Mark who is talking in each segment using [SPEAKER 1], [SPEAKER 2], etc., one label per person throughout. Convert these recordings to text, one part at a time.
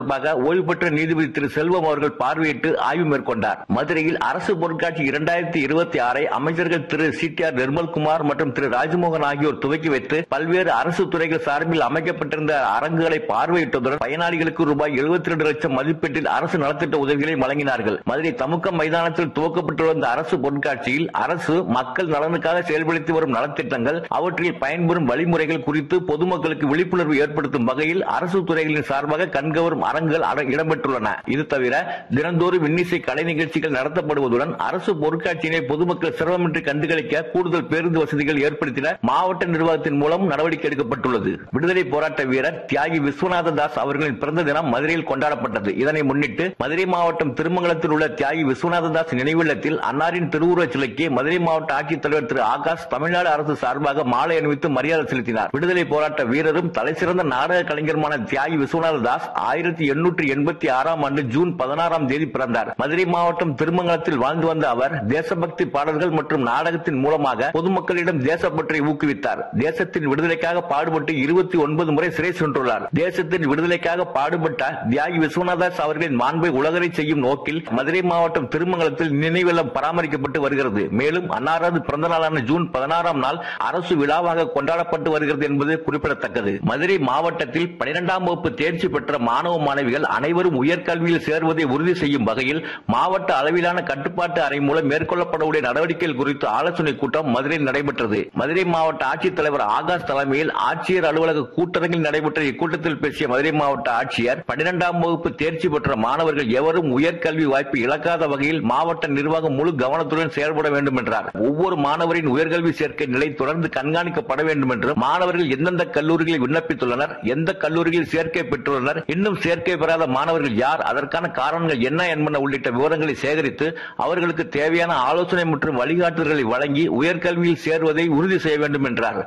[SPEAKER 1] தொடர்பாக ஓய்வு பெற்ற நீதிபதி திரு செல்வம் அவர்கள் பார்வையிட்டு ஆய்வு மேற்கொண்டார் மதுரையில் அரசு பொருட்காட்சி இரண்டாயிரத்தி இருபத்தி ஆறை அமைச்சர்கள் திரு சி டி ஆர் நிர்மல்குமார் மற்றும் திரு ராஜ்மோகன் ஆகியோர் துவக்கி வைத்து பல்வேறு அரசு துறைகள் சார்பில் அமைக்கப்பட்டிருந்த அரங்குகளை பார்வையிட்டதுடன் பயனாளிகளுக்கு ரூபாய் எழுபத்தி ரெண்டு லட்சம் மதிப்பீட்டில் அரசு நலத்திட்ட உதவிகளை வழங்கினார்கள் மதுரை தமுக்கம் மைதானத்தில் துவக்கப்பட்டுள்ள இந்த அரசு பொருட்காட்சியில் அரசு மக்கள் நலனுக்காக செயல்படுத்தி வரும் நலத்திட்டங்கள் அவற்றில் பயன்பெறும் வழிமுறைகள் குறித்து பொதுமக்களுக்கு விழிப்புணர்வு ஏற்படுத்தும் வகையில் அரசு துறைகளின் சார்பாக கண்கவரும் அரங்குகள் அட- இடம்பெற்றுள்ளன இது தவிர தினந்தோறும் இன்னிசை கலை நிகழ்ச்சிகள் நடத்தப்படுவதுடன் அரசு பொருட்காட்சியினை பொதுமக்கள் சிரமமின்றி கண்டுகளிக்க கூடுதல் பேருந்து வசதிகள் ஏற்படுத்தின மாவட்ட நிர்வாகத்தின் மூலம் நடவடிக்கை எடுக்கப்பட்டுள்ளது விடுதலை போராட்ட வீரர் தியாகி விஸ்வநாத தாஸ் அவர்களின் பிறந்த தினம் மதுரையில் கொண்டாடப்பட்டது இதனை முன்னிட்டு மதுரை மாவட்டம் திருமங்கலத்தில் உள்ள தியாகி விஸ்வநாத தாஸ் நினைவில்லத்தில் அன்னாரின் திருவுருவச் சிலைக்கு மதுரை மாவட்ட ஆட்சித்தலைவர் திரு ஆகாஷ் தமிழ்நாடு அரசு சார்பாக மாலை அணிவித்து மரியாதை செலுத்தினார் விடுதலை போராட்ட வீரரும் தலைசிறந்த நாடக கலைஞருமான தியாகி விஸ்வநாத தாஸ் ஆயிரத்தி எண்ணூற்று எண்பத்தி ஆறாம் ஆண்டு ஜூன் பதினாறாம் தேதி பிறந்தார் மதுரை மாவட்டம் திருமங்கலத்தில் வாழ்ந்து வந்த அவர் தேசபக்தி பாடல்கள் மற்றும் நாடகத்தின் மூலமாக பொதுமக்களிடம் தேசப்பற்றை ஊக்குவித்தார் தேசத்தின் விடுதலைக்காக பாடுபட்டு இருபத்தி ஒன்பது முறை சிறை சென்றுள்ளார் தேசத்தின் விடுதலைக்காக பாடுபட்ட தியாகி விஸ்வநாதாஸ் அவர்களின் மாண்பை உலகரை செய்யும் நோக்கில் மதுரை மாவட்டம் திருமங்கலத்தில் நினைவில்லம் பராமரிக்கப்பட்டு வருகிறது மேலும் அன்னாரது பிறந்த நாளான ஜூன் பதினாறாம் நாள் அரசு விழாவாக கொண்டாடப்பட்டு வருகிறது என்பது குறிப்பிடத்தக்கது மதுரை மாவட்டத்தில் பனிரெண்டாம் வகுப்பு தேர்ச்சி பெற்ற மாணவ மாணவிகள் அனைவரும் உயர்கல்வியில் சேர்வதை உறுதி செய்யும் வகையில் மாவட்ட அளவிலான கட்டுப்பாட்டு அறை மூலம் மேற்கொள்ளப்படக்கூடிய நடவடிக்கைகள் குறித்து ஆலோசனை கூட்டம் மதுரையில் நடைபெற்றது மதுரை மாவட்ட ஆட்சித்தலைவர் ஆகாஷ் தலைமையில் ஆட்சியர் அலுவலக கூட்டரங்கில் நடைபெற்ற இக்கூட்டத்தில் பேசிய மதுரை மாவட்ட ஆட்சியர் பன்னிரெண்டாம் வகுப்பு தேர்ச்சி பெற்ற மாணவர்கள் எவரும் உயர்கல்வி வாய்ப்பு இழக்காத வகையில் மாவட்ட நிர்வாகம் முழு கவனத்துடன் செயல்பட வேண்டும் என்றார் ஒவ்வொரு மாணவரின் உயர்கல்வி சேர்க்கை நிலை தொடர்ந்து கண்காணிக்கப்பட வேண்டும் என்று மாணவர்கள் எந்தெந்த கல்லூரிகளில் விண்ணப்பித்துள்ளனர் எந்த கல்லூரிகளில் சேர்க்கை பெற்றுள்ளனர் இன்னும் சேர்க்கை பெறாத மாணவர்கள் யார் அதற்கான காரணங்கள் என்ன என்பன உள்ளிட்ட விவரங்களை சேகரித்து அவர்களுக்கு தேவையான ஆலோசனை மற்றும் வழிகாட்டுதல்களை வழங்கி உயர்கல்வியில் சேர்வதை உறுதி செய்ய வேண்டும் என்றார்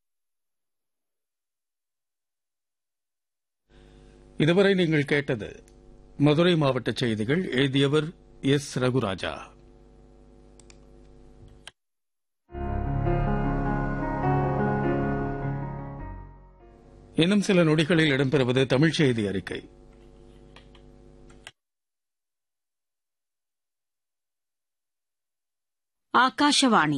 [SPEAKER 2] இதுவரை நீங்கள் கேட்டது மதுரை மாவட்ட செய்திகள் எழுதியவர் எஸ் ரகுராஜா இன்னும் சில நொடிகளில் இடம்பெறுவது தமிழ் செய்தி அறிக்கை
[SPEAKER 3] ಆಕಾಶವಾಣಿ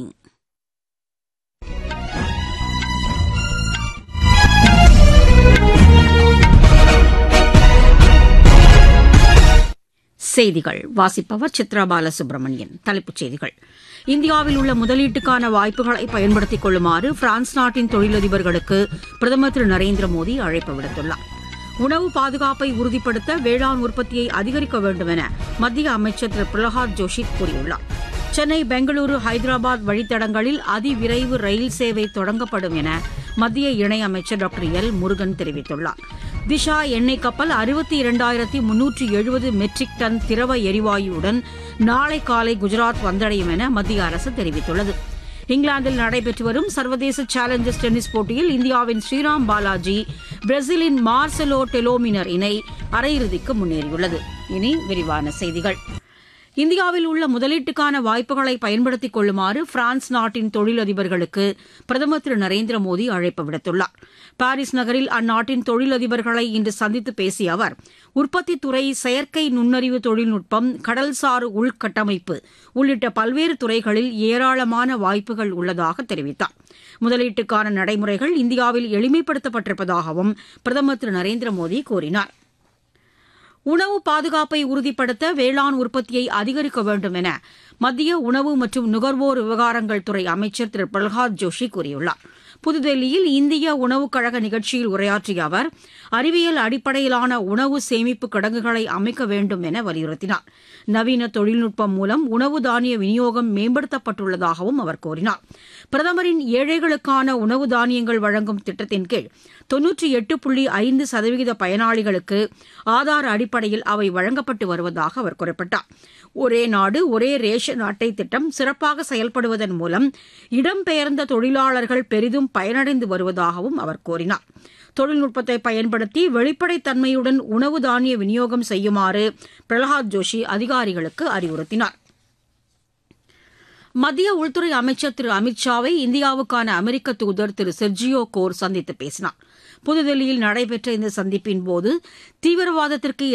[SPEAKER 3] செய்திகள் வாசிப்பவர் சித்ரா பாலசுப்ரமணியன் தலைப்புச் செய்திகள் இந்தியாவில் உள்ள முதலீட்டுக்கான வாய்ப்புகளை பயன்படுத்திக் கொள்ளுமாறு பிரான்ஸ் நாட்டின் தொழிலதிபர்களுக்கு பிரதமர் திரு நரேந்திர மோடி அழைப்பு விடுத்துள்ளார் உணவு பாதுகாப்பை உறுதிப்படுத்த வேளாண் உற்பத்தியை அதிகரிக்க வேண்டும் என மத்திய அமைச்சர் திரு பிரகலாத் ஜோஷி கூறியுள்ளார் சென்னை பெங்களூரு ஹைதராபாத் வழித்தடங்களில் அதிவிரைவு ரயில் சேவை தொடங்கப்படும் என மத்திய இணையமைச்சர் டாக்டர் எல் முருகன் தெரிவித்துள்ளார் திஷா எண்ணெய் கப்பல் அறுபத்தி இரண்டாயிரத்தி முன்னூற்றி எழுபது மெட்ரிக் டன் திரவ எரிவாயுவுடன் நாளை காலை குஜராத் வந்தடையும் என மத்திய அரசு தெரிவித்துள்ளது இங்கிலாந்தில் நடைபெற்று வரும் சர்வதேச சேலஞ்சர்ஸ் டென்னிஸ் போட்டியில் இந்தியாவின் ஸ்ரீராம் பாலாஜி பிரேசிலின் மார்செலோ டெலோமினர் இணை அரையிறுதிக்கு முன்னேறியுள்ளது இனி விரிவான செய்திகள் இந்தியாவில் உள்ள முதலீட்டுக்கான வாய்ப்புகளை பயன்படுத்திக் கொள்ளுமாறு பிரான்ஸ் நாட்டின் தொழிலதிபர்களுக்கு பிரதமர் திரு நரேந்திர மோடி அழைப்பு விடுத்துள்ளார் பாரிஸ் நகரில் அந்நாட்டின் தொழிலதிபர்களை இன்று சந்தித்து பேசிய அவர் உற்பத்தித் துறை செயற்கை நுண்ணறிவு தொழில்நுட்பம் கடல்சார் உள்கட்டமைப்பு உள்ளிட்ட பல்வேறு துறைகளில் ஏராளமான வாய்ப்புகள் உள்ளதாக தெரிவித்தார் முதலீட்டுக்கான நடைமுறைகள் இந்தியாவில் எளிமைப்படுத்தப்பட்டிருப்பதாகவும் பிரதமர் திரு நரேந்திர மோடி கூறினார் உணவு பாதுகாப்பை உறுதிப்படுத்த வேளாண் உற்பத்தியை அதிகரிக்க வேண்டும் என மத்திய உணவு மற்றும் நுகர்வோர் விவகாரங்கள் துறை அமைச்சர் திரு பிரகலாத் ஜோஷி கூறியுள்ளார் புதுதில்லியில் இந்திய உணவுக் கழக நிகழ்ச்சியில் உரையாற்றிய அவர் அறிவியல் அடிப்படையிலான உணவு சேமிப்பு கிடங்குகளை அமைக்க வேண்டும் என வலியுறுத்தினார் நவீன தொழில்நுட்பம் மூலம் உணவு தானிய விநியோகம் மேம்படுத்தப்பட்டுள்ளதாகவும் அவர் கூறினார் பிரதமரின் ஏழைகளுக்கான உணவு தானியங்கள் வழங்கும் திட்டத்தின் கீழ் தொன்னூற்றி எட்டு புள்ளி ஐந்து சதவீத பயனாளிகளுக்கு ஆதார் அடிப்படையில் அவை வழங்கப்பட்டு வருவதாக அவர் குறிப்பிட்டார் ஒரே நாடு ஒரே ரேஷன் அட்டை திட்டம் சிறப்பாக செயல்படுவதன் மூலம் இடம்பெயர்ந்த தொழிலாளர்கள் பெரிதும் பயனடைந்து வருவதாகவும் அவர் கூறினார் தொழில்நுட்பத்தை பயன்படுத்தி வெளிப்படைத்தன்மையுடன் உணவு தானிய விநியோகம் செய்யுமாறு பிரகலாத் ஜோஷி அதிகாரிகளுக்கு அறிவுறுத்தினார் மத்திய உள்துறை அமைச்சர் திரு அமித் ஷாவை இந்தியாவுக்கான அமெரிக்க தூதர் திரு செர்ஜியோ கோர் சந்தித்து பேசினார் புதுதில்லியில் நடைபெற்ற இந்த சந்திப்பின் போது தீவிரவாதத்திற்கு